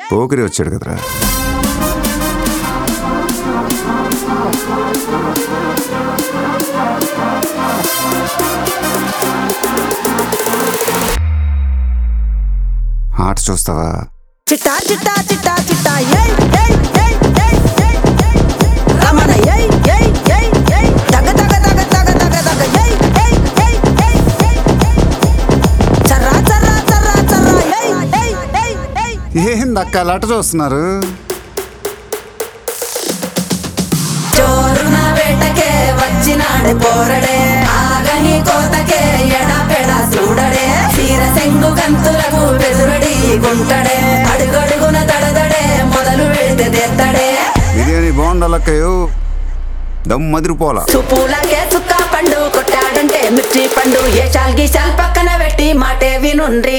పోకిరి వచ్చాడు కదరా ఆట చూస్తావా చిట్టా చిట్టా చిట్టా చిట్టా ఏయ్ ఏయ్ ఏయ్ ఏయ్ ఏయ్ ఏయ్ రమణ ఏయ్ ఏయ్ ఏయ్ ఏయ్ తగ తగ తగ తగ తగ తగ ఏయ్ ఏయ్ ఏయ్ ఏయ్ ఏయ్ చర్రా చర్రా చర్రా చర్రా ఏయ్ ఏయ్ ఏయ్ ఏయ్ ఏంది అక్క అలా ఆట చూస్తున్నారు చోరున వేటకే వచ్చినాడు పోరడే ఆగని కోతకే ఎడపెడ చూడడే తీర సెంగు గంతులకు బెదురడి గుంటడే అడుగడుగున దడదడే మొదలు వెళితే తెత్తడే బిర్యానీ బాగుండాలక్కయ్యో దమ్ మదిరిపోలా చుప్పులకే చుక్క పండు కొట్టాడంటే మిర్చి పండు ఏ చాల్ గీసాల్ పక్కన పెట్టి మాటే వినుండ్రి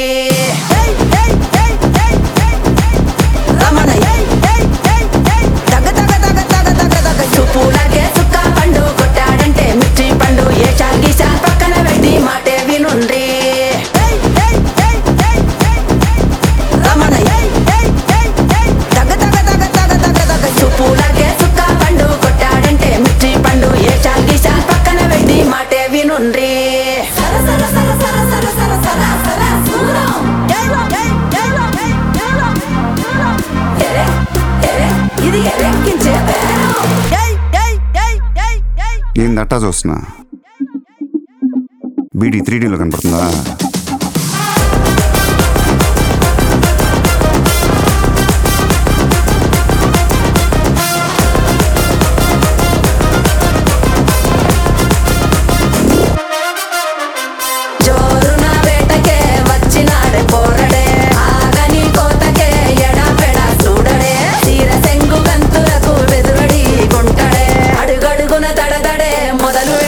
రమణ ఏయ్, ఏయ్, ఏయ్, ఏయ్, తగ తగ తగ తగ తగ తగ చుప్పులకే చుక్క పండు కొట్టాడంటే మిర్చి పండు ఏ చాల్ గీసాల్ పక్కన పెట్టి మాటే వినుండ్రి రమణ ఏయ్, ఏయ్, ఏయ్, ఏయ్, తగ తగ తగ తగ తగ తగ చుప్పులకే చుక్క పండు కొట్టాడంటే మిర్చి పండు ఏ చాల్ గీసాల్ పక్కన పెట్టి మాటే వినుండ్రి ఇది ఎరెక్కించే బేరం. ఏంది అట్టా చూస్తున్నా బీడీ త్రీ డీలో కనపడుతుందా జోరున వేటకే వచ్చినాడే పోరడే ఆగని కోతకే ఎడపెడ చూడడే తీర సెంగు గంతులకు బెదురడి గుంటడే అడుగడుగున దడదడే మొదలు